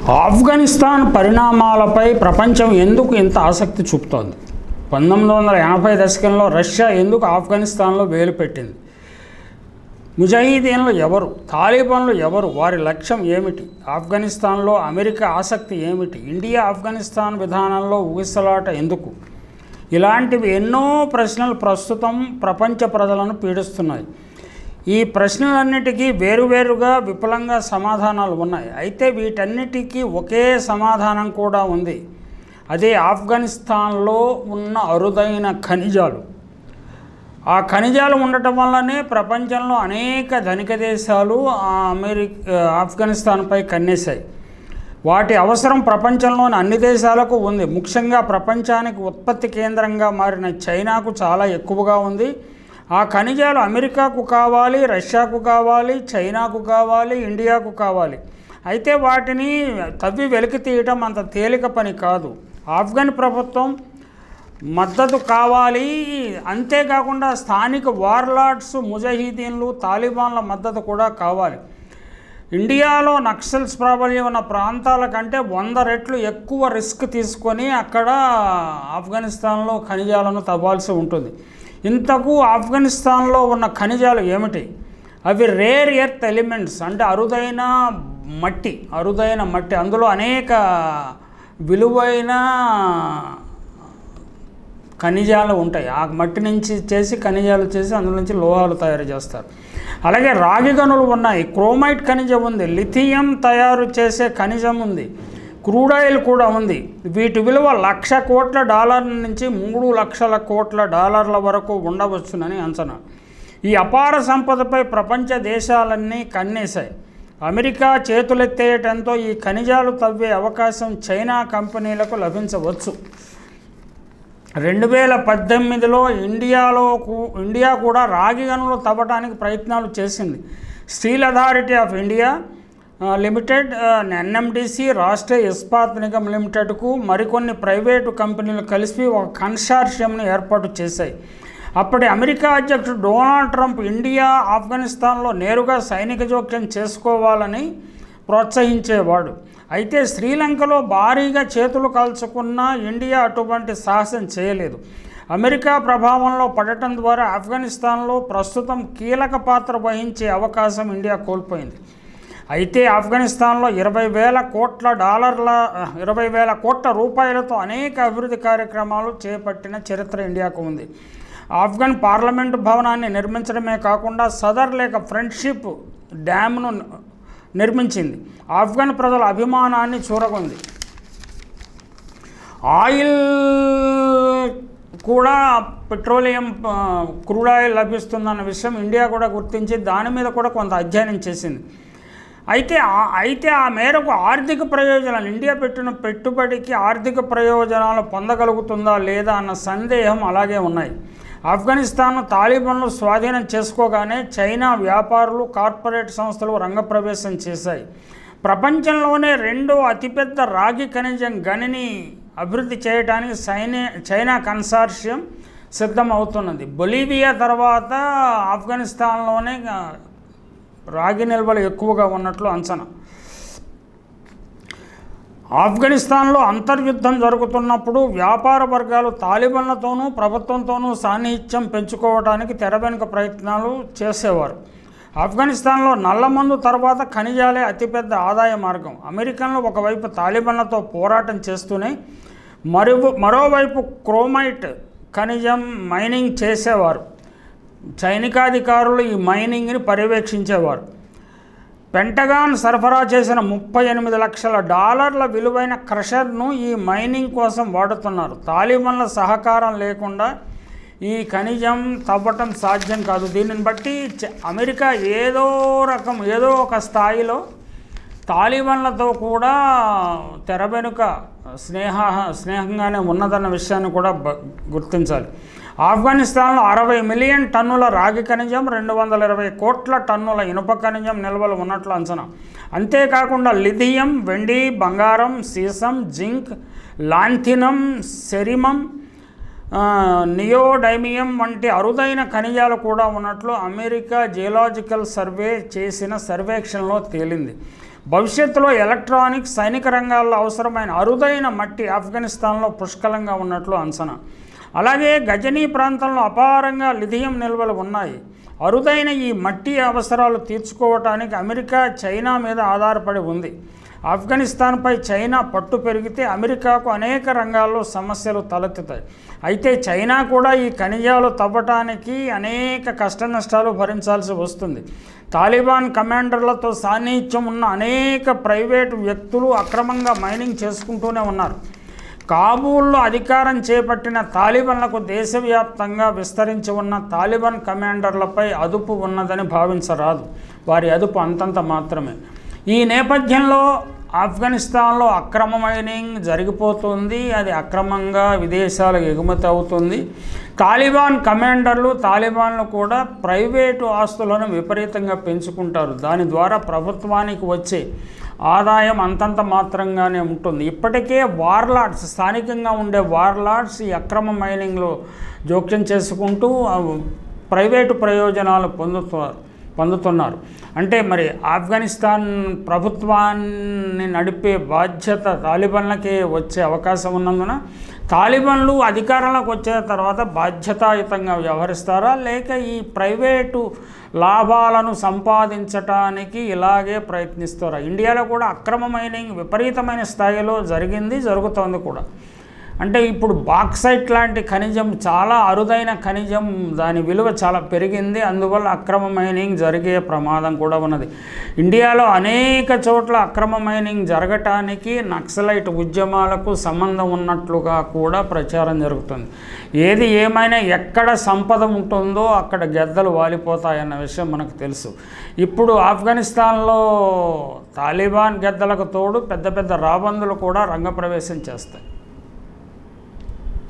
ఆఫ్ఘనిస్తాన్ పరిణామాలపై ప్రపంచం ఎందుకు ఇంత ఆసక్తి చూపుతోంది పంతొమ్మిది వందల ఎనభై దశకంలో రష్యా ఎందుకు ఆఫ్ఘనిస్తాన్లో వేలు పెట్టింది ముజాహిదీన్లు ఎవరు తాలిబాన్లు ఎవరు వారి లక్ష్యం ఏమిటి ఆఫ్ఘనిస్తాన్లో అమెరికా ఆసక్తి ఏమిటి ఇండియా ఆఫ్ఘనిస్తాన్ విధానంలో ఊగిసలాట ఎందుకు ఇలాంటివి ఎన్నో ప్రశ్నలు ప్రస్తుతం ప్రపంచ ప్రజలను పీడిస్తున్నాయి ఈ ప్రశ్నలన్నిటికీ వేరువేరుగా విపులంగా సమాధానాలు ఉన్నాయి అయితే వీటన్నిటికీ ఒకే సమాధానం కూడా ఉంది అదే ఆఫ్ఘనిస్తాన్లో ఉన్న అరుదైన ఖనిజాలు ఆ ఖనిజాలు ఉండటం వల్లనే ప్రపంచంలో అనేక ధనిక దేశాలు ఆ అమెరికా ఆఫ్ఘనిస్తాన్పై కన్నేశాయి వాటి అవసరం ప్రపంచంలోని అన్ని దేశాలకు ఉంది ముఖ్యంగా ప్రపంచానికి ఉత్పత్తి కేంద్రంగా మారిన చైనాకు చాలా ఎక్కువగా ఉంది ఆ ఖనిజాలు అమెరికాకు కావాలి రష్యాకు కావాలి చైనాకు కావాలి ఇండియాకు కావాలి అయితే వాటిని తవ్వి వెలికి తీయటం అంత తేలిక పని కాదు ఆఫ్ఘన్ ప్రభుత్వం మద్దతు కావాలి అంతేకాకుండా స్థానిక వార్లాడ్స్ ముజాహిదీన్లు తాలిబాన్ల మద్దతు కూడా కావాలి ఇండియాలో నక్సల్స్ ప్రాబల్యం ఉన్న ప్రాంతాల కంటే వంద రెట్లు ఎక్కువ రిస్క్ తీసుకొని అక్కడ ఆఫ్ఘనిస్తాన్లో ఖనిజాలను తవ్వాల్సి ఉంటుంది ఇంతకు ఆఫ్ఘనిస్తాన్లో ఉన్న ఖనిజాలు ఏమిటి అవి రేర్ ఎర్త్ ఎలిమెంట్స్ అంటే అరుదైన మట్టి అరుదైన మట్టి అందులో అనేక విలువైన ఖనిజాలు ఉంటాయి ఆ మట్టి నుంచి చేసి ఖనిజాలు చేసి అందులో నుంచి లోహాలు తయారు చేస్తారు అలాగే రాగి గనులు ఉన్నాయి క్రోమైట్ ఖనిజం ఉంది లిథియం తయారు చేసే ఖనిజం ఉంది క్రూడ్ ఆయిల్ కూడా ఉంది వీటి విలువ లక్ష కోట్ల డాలర్ల నుంచి మూడు లక్షల కోట్ల డాలర్ల వరకు ఉండవచ్చునని అంచనా ఈ అపార సంపదపై ప్రపంచ దేశాలన్నీ కన్నేశాయి అమెరికా చేతులెత్తేయటంతో ఈ ఖనిజాలు తవ్వే అవకాశం చైనా కంపెనీలకు లభించవచ్చు రెండు వేల పద్దెనిమిదిలో ఇండియాలో కూ- ఇండియా కూడా రాగి గనులు తవ్వడానికి ప్రయత్నాలు చేసింది స్టీల్ అథారిటీ ఆఫ్ ఇండియా ఆ, లిమిటెడ్ ఆ, ఎన్ఎండిసి రాష్ట్రీయ ఇస్పాత్ నిగమ్ లిమిటెడ్కు మరికొన్ని ప్రైవేటు కంపెనీలు కలిసి ఒక కన్సార్షియంను ఏర్పాటు చేశాయి అప్పటి అమెరికా అధ్యక్షుడు డొనాల్డ్ ట్రంప్ ఇండియా ఆఫ్ఘనిస్తాన్లో నేరుగా సైనిక జోక్యం చేసుకోవాలని ప్రోత్సహించేవాడు అయితే శ్రీలంకలో భారీగా చేతులు కాల్చుకున్న ఇండియా అటువంటి సాహసం చేయలేదు అమెరికా ప్రభావంలో పడటం ద్వారా ఆఫ్ఘనిస్తాన్లో ప్రస్తుతం కీలక పాత్ర వహించే అవకాశం ఇండియా కోల్పోయింది అయితే ఆఫ్ఘనిస్తాన్లో ఇరవై వేల కోట్ల డాలర్ల ఇరవై వేల కోట్ల రూపాయలతో అనేక అభివృద్ధి కార్యక్రమాలు చేపట్టిన చరిత్ర ఇండియాకు ఉంది ఆఫ్ఘన్ పార్లమెంటు భవనాన్ని నిర్మించడమే కాకుండా సదర్ లేక ఫ్రెండ్షిప్ డ్యామ్ను నిర్మించింది ఆఫ్ఘన్ ప్రజల అభిమానాన్ని చూరగొంది ఆయిల్ కూడా పెట్రోలియం ఆ, క్రూడ్ ఆయిల్ లభిస్తుందన్న విషయం ఇండియా కూడా గుర్తించి దాని మీద కూడా కొంత అధ్యయనం చేసింది అయితే ఆ- అయితే ఆ మేరకు ఆర్థిక ప్రయోజనాలు ఇండియా పెట్టిన పెట్టుబడికి ఆర్థిక ప్రయోజనాలు పొందగలుగుతుందా లేదా అన్న సందేహం అలాగే ఉన్నాయి ఆఫ్ఘనిస్తాన్ తాలిబాన్లు స్వాధీనం చేసుకోగానే చైనా వ్యాపారులు కార్పొరేట్ సంస్థలు రంగప్రవేశం చేశాయి ప్రపంచంలోనే రెండో అతిపెద్ద రాగి ఖనిజం గనిని అభివృద్ధి చేయడానికి సైనే చైనా కన్సార్షియం సిద్ధమవుతున్నది బొలీవియా తర్వాత ఆఫ్ఘనిస్తాన్లోనే ఆ, రాగి నిల్వలు ఎక్కువగా ఉన్నట్లు అంచనా ఆఫ్ఘనిస్తాన్లో అంతర్యుద్ధం జరుగుతున్నప్పుడు వ్యాపార వర్గాలు తాలిబాన్లతోనూ ప్రభుత్వంతోనూ సాన్నిహిత్యం పెంచుకోవడానికి తెర వెనుక ప్రయత్నాలు చేసేవారు ఆఫ్ఘనిస్తాన్లో నల్లమందు తర్వాత ఖనిజాలే అతిపెద్ద ఆదాయ మార్గం అమెరికన్లు ఒకవైపు తాలిబాన్లతో పోరాటం చేస్తూనే మరో మరోవైపు క్రోమైట్ ఖనిజం మైనింగ్ చేసేవారు సైనికాధికారులు ఈ మైనింగ్ని పర్యవేక్షించేవారు పెంటగాన్ సరఫరా చేసిన ముప్పై ఎనిమిది లక్షల డాలర్ల విలువైన క్రషర్ను ఈ మైనింగ్ కోసం వాడుతున్నారు తాలిబాన్ల సహకారం లేకుండా ఈ ఖనిజం తవ్వటం సాధ్యం కాదు దీనిని బట్టి చ- అమెరికా ఏదో రకం ఏదో ఒక స్థాయిలో తాలిబాన్లతో కూడా తెర వెనుక స్నేహ స్నేహంగానే ఉన్నదన్న విషయాన్ని కూడా బ- గుర్తించాలి ఆఫ్ఘనిస్తాన్లో అరవై మిలియన్ టన్నుల రాగి ఖనిజం రెండు వందల ఇరవై కోట్ల టన్నుల ఇనుప ఖనిజం నిల్వలు ఉన్నట్లు అంచనా అంతేకాకుండా లిథియం వెండి బంగారం సీసం జింక్ లాంథినం సెరిమం ఆ, నియోడైమియం వంటి అరుదైన ఖనిజాలు కూడా ఉన్నట్లు అమెరికా జియోలాజికల్ సర్వే చేసిన సర్వేక్షణలో తేలింది భవిష్యత్తులో ఎలక్ట్రానిక్స్ సైనిక రంగాల్లో అవసరమైన అరుదైన మట్టి ఆఫ్ఘనిస్తాన్లో పుష్కలంగా ఉన్నట్లు అంచనా అలాగే గజనీ ప్రాంతంలో అపారంగా లిథియం నిల్వలు ఉన్నాయి అరుదైన ఈ మట్టి అవసరాలు తీర్చుకోవటానికి అమెరికా చైనా మీద ఆధారపడి ఉంది ఆఫ్ఘనిస్తాన్పై చైనా పట్టు పెరిగితే అమెరికాకు అనేక రంగాల్లో సమస్యలు తలెత్తుతాయి అయితే చైనా కూడా ఈ ఖనిజాలు తవ్వటానికి అనేక కష్ట నష్టాలు భరించాల్సి వస్తుంది తాలిబాన్ కమాండర్లతో సాన్నిహిత్యం ఉన్న అనేక ప్రైవేటు వ్యక్తులు అక్రమంగా మైనింగ్ చేసుకుంటూనే ఉన్నారు కాబూల్లో అధికారం చేపట్టిన తాలిబన్లకు దేశవ్యాప్తంగా విస్తరించి ఉన్న తాలిబాన్ కమాండర్లపై అదుపు ఉన్నదని భావించరాదు వారి అదుపు అంతంత మాత్రమే ఈ నేపథ్యంలో ఆఫ్ఘనిస్తాన్లో అక్రమ మైనింగ్ జరిగిపోతుంది అది అక్రమంగా విదేశాలకు ఎగుమతి అవుతుంది తాలిబాన్ కమాండర్లు తాలిబాన్లు కూడా ప్రైవేటు ఆస్తులను విపరీతంగా పెంచుకుంటారు దాని ద్వారా ప్రభుత్వానికి వచ్చే ఆదాయం అంతంత మాత్రంగానే ఉంటుంది ఇప్పటికే వార్లాడ్స్ స్థానికంగా ఉండే వార్లాడ్స్ ఈ అక్రమ మైనింగ్లో జోక్యం చేసుకుంటూ ఆ ప్రైవేటు ప్రయోజనాలు పొందుతున్నారు పొందుతున్నారు అంటే మరి ఆఫ్ఘనిస్తాన్ ప్రభుత్వాన్ని నడిపే బాధ్యత తాలిబన్లకే వచ్చే అవకాశం ఉన్నందున తాలిబన్లు అధికారంలోకి వచ్చిన తర్వాత బాధ్యతాయుతంగా వ్యవహరిస్తారా లేక ఈ ప్రైవేటు లాభాలను సంపాదించటానికి ఇలాగే ప్రయత్నిస్తారా ఇండియాలో కూడా అక్రమ మైనింగ్ విపరీతమైన స్థాయిలో జరిగింది జరుగుతోంది కూడా అంటే ఇప్పుడు బాక్సైట్ లాంటి ఖనిజం చాలా అరుదైన ఖనిజం దాని విలువ చాలా పెరిగింది అందువల్ల అక్రమ మైనింగ్ జరిగే ప్రమాదం కూడా ఉన్నది ఇండియాలో అనేక చోట్ల అక్రమ మైనింగ్ జరగటానికి నక్సలైట్ ఉద్యమాలకు సంబంధం ఉన్నట్లుగా కూడా ప్రచారం జరుగుతుంది ఏది ఏమైనా ఎక్కడ సంపద ఉంటుందో అక్కడ గెద్దలు వాలిపోతాయన్న విషయం మనకు తెలుసు ఇప్పుడు ఆఫ్ఘనిస్తాన్లో తాలిబాన్ గెద్దలకు తోడు పెద్ద పెద్ద రాబందులు కూడా రంగప్రవేశం చేస్తాయి